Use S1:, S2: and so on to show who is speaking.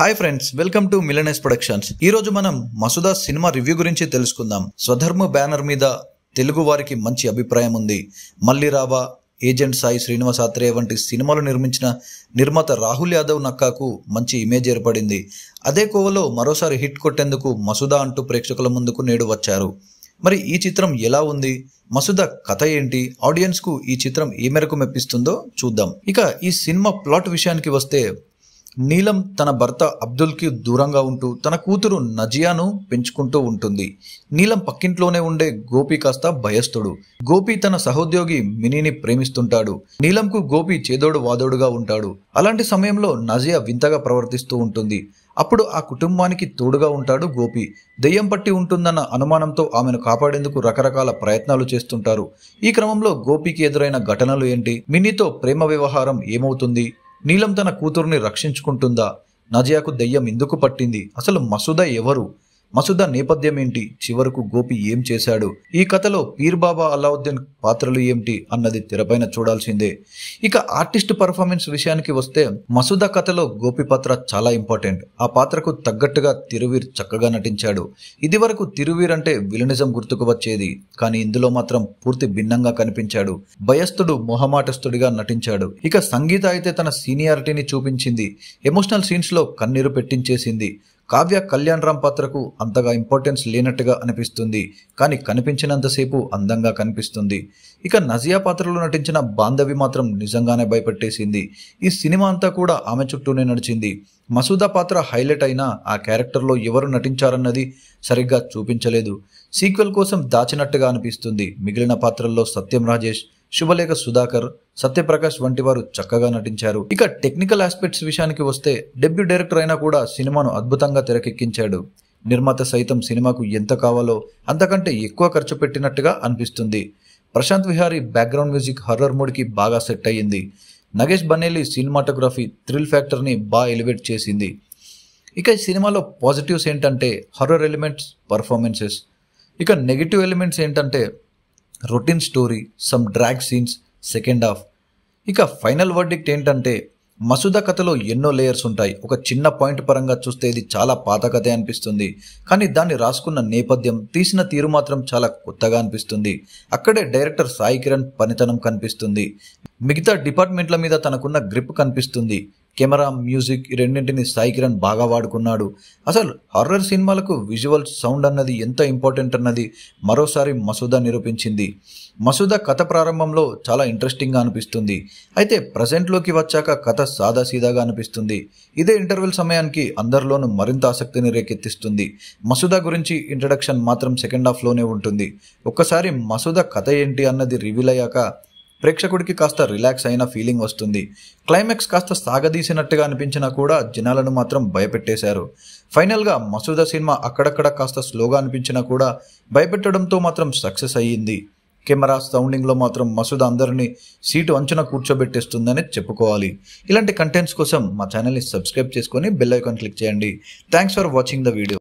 S1: hi friends welcome to మిలనెస్ Productions ఈ రోజు మనం మసుదా సినిమా రివ్యూ గురించి తెలుసుకుందాం స్వధర్మ బ్యానర్ మీద తెలుగు వారికి మంచి అభిప్రాయం ఉంది మళ్ళీ రావా ఏజెంట్ సాయి శ్రీనివాస్ ఆత్రేయ వంటి సినిమాలు నిర్మించిన నిర్మాత రాహుల్ యాదవ్ నక్కాకు మంచి ఇమేజ్ ఏర్పడింది అదే కోవలో మరోసారి హిట్ కొట్టేందుకు మసుదా అంటూ ప్రేక్షకుల ముందుకు నేడు వచ్చారు మరి ఈ చిత్రం ఎలా ఉంది మసుద కథ ఏంటి ఆడియన్స్ కు ఈ చిత్రం ఏ మేరకు మెప్పిస్తుందో చూద్దాం ఇక ఈ సినిమా ప్లాట్ విషయానికి వస్తే నీలం తన భర్త అబ్దుల్కి దూరంగా ఉంటూ తన కూతురు నజియాను పెంచుకుంటూ ఉంటుంది నీలం పక్కింట్లోనే ఉండే గోపి కాస్త భయస్థుడు గోపి తన సహోద్యోగి మినీని ప్రేమిస్తుంటాడు నీలంకు గోపి చేదోడు వాదోడుగా ఉంటాడు అలాంటి సమయంలో నజియా వింతగా ప్రవర్తిస్తూ ఉంటుంది అప్పుడు ఆ కుటుంబానికి తోడుగా ఉంటాడు గోపి దెయ్యం పట్టి ఉంటుందన్న అనుమానంతో ఆమెను కాపాడేందుకు రకరకాల ప్రయత్నాలు చేస్తుంటారు ఈ క్రమంలో గోపికి ఎదురైన ఘటనలు ఏంటి మినీతో ప్రేమ వ్యవహారం ఏమవుతుంది నీలం తన కూతురుని రక్షించుకుంటుందా నజియాకు దెయ్యం ఎందుకు పట్టింది అసలు మసూద ఎవరు మసూద నేపథ్యం ఏంటి చివరకు గోపి ఏం చేశాడు ఈ కథలో పీర్ బాబా అలావుద్దీన్ పాత్రలు ఏమిటి అన్నది తెరపైన చూడాల్సిందే ఇక ఆర్టిస్ట్ పర్ఫార్మెన్స్ విషయానికి వస్తే మసూద కథలో గోపి పాత్ర చాలా ఇంపార్టెంట్ ఆ పాత్రకు తగ్గట్టుగా తిరువీర్ చక్కగా నటించాడు ఇది వరకు తిరువీర్ అంటే విలనిజం గుర్తుకు వచ్చేది కానీ ఇందులో మాత్రం పూర్తి భిన్నంగా కనిపించాడు భయస్థుడు మొహమాటస్తుడిగా నటించాడు ఇక సంగీత అయితే తన సీనియారిటీని చూపించింది ఎమోషనల్ సీన్స్ లో కన్నీరు పెట్టించేసింది కావ్య కళ్యాణ్ రామ్ పాత్రకు అంతగా ఇంపార్టెన్స్ లేనట్టుగా అనిపిస్తుంది కానీ కనిపించినంతసేపు అందంగా కనిపిస్తుంది ఇక నజియా పాత్రలో నటించిన బాంధవి మాత్రం నిజంగానే భయపెట్టేసింది ఈ సినిమా అంతా కూడా ఆమె చుట్టూనే నడిచింది మసూదా పాత్ర హైలైట్ అయినా ఆ క్యారెక్టర్లో ఎవరు నటించారన్నది సరిగ్గా చూపించలేదు సీక్వెల్ కోసం దాచినట్టుగా అనిపిస్తుంది మిగిలిన పాత్రల్లో సత్యం రాజేష్ శుభలేఖ సుధాకర్ సత్యప్రకాష్ వంటి వారు చక్కగా నటించారు ఇక టెక్నికల్ ఆస్పెక్ట్స్ విషయానికి వస్తే డెబ్యూ డైరెక్టర్ అయినా కూడా సినిమాను అద్భుతంగా తెరకెక్కించాడు నిర్మాత సైతం సినిమాకు ఎంత కావాలో అంతకంటే ఎక్కువ ఖర్చు పెట్టినట్టుగా అనిపిస్తుంది Prashanth Vihari background music horror మూడ్కి బాగా సెట్ అయ్యింది నగేష్ బనేలి సినిమాటోగ్రఫీ థ్రిల్ ఫ్యాక్టర్ని బాగా ఎలివేట్ చేసింది ఇక ఈ సినిమాలో పాజిటివ్స్ ఏంటంటే హర్రర్ ఎలిమెంట్స్ పర్ఫార్మెన్సెస్ ఇక నెగిటివ్ ఎలిమెంట్స్ ఏంటంటే routine story some drag scenes second half ఇక ఫైనల్ వర్డిక్ట్ ఏంటంటే మసూద కథలో ఎన్నో లేయర్స్ ఉంటాయి ఒక చిన్న పాయింట్ పరంగా చూస్తే ఇది చాలా పాత కథే అనిపిస్తుంది కానీ దాన్ని రాసుకున్న నేపథ్యం తీసిన తీరు మాత్రం చాలా కొత్తగా అనిపిస్తుంది అక్కడే డైరెక్టర్ సాయి కిరణ్ పనితనం కనిపిస్తుంది మిగతా డిపార్ట్మెంట్ల మీద తనకున్న గ్రిప్ కనిపిస్తుంది కెమెరా మ్యూజిక్ ఈ రెండింటిని సాయి కిరణ్ బాగా వాడుకున్నాడు అసలు హారర్ సినిమాలకు విజువల్ సౌండ్ అన్నది ఎంత ఇంపార్టెంట్ అన్నది మరోసారి మసూదా నిరూపించింది మసూదా కథ ప్రారంభంలో చాలా ఇంట్రెస్టింగ్గా అనిపిస్తుంది అయితే ప్రజెంట్లోకి వచ్చాక కథ సాదాసీదాగా అనిపిస్తుంది ఇదే ఇంటర్వెల్ సమయానికి అందరిలోనూ మరింత ఆసక్తిని రేకెత్తిస్తుంది మసూదా గురించి ఇంట్రడక్షన్ మాత్రం సెకండ్ హాఫ్లోనే ఉంటుంది ఒక్కసారి మసూదా కథ ఏంటి అన్నది రివీల్ అయ్యాక ప్రేక్షకుడికి కాస్త రిలాక్స్ అయిన ఫీలింగ్ వస్తుంది క్లైమాక్స్ కాస్త సాగదీసినట్టుగా అనిపించినా కూడా జనాలను మాత్రం భయపెట్టేశారు ఫైనల్గా మసూదా సినిమా అక్కడక్కడ కాస్త స్లోగా అనిపించినా కూడా భయపెట్టడంతో మాత్రం సక్సెస్ అయ్యింది కెమెరా సౌండింగ్లో మాత్రం మసూద అందరినీ సీటు అంచున కూర్చోబెట్టేస్తుందని చెప్పుకోవాలి ఇలాంటి కంటెంట్స్ కోసం మా ఛానల్ని సబ్స్క్రైబ్ చేసుకొని బెల్ ఐకాన్ క్లిక్ చేయండి thanks for watching the video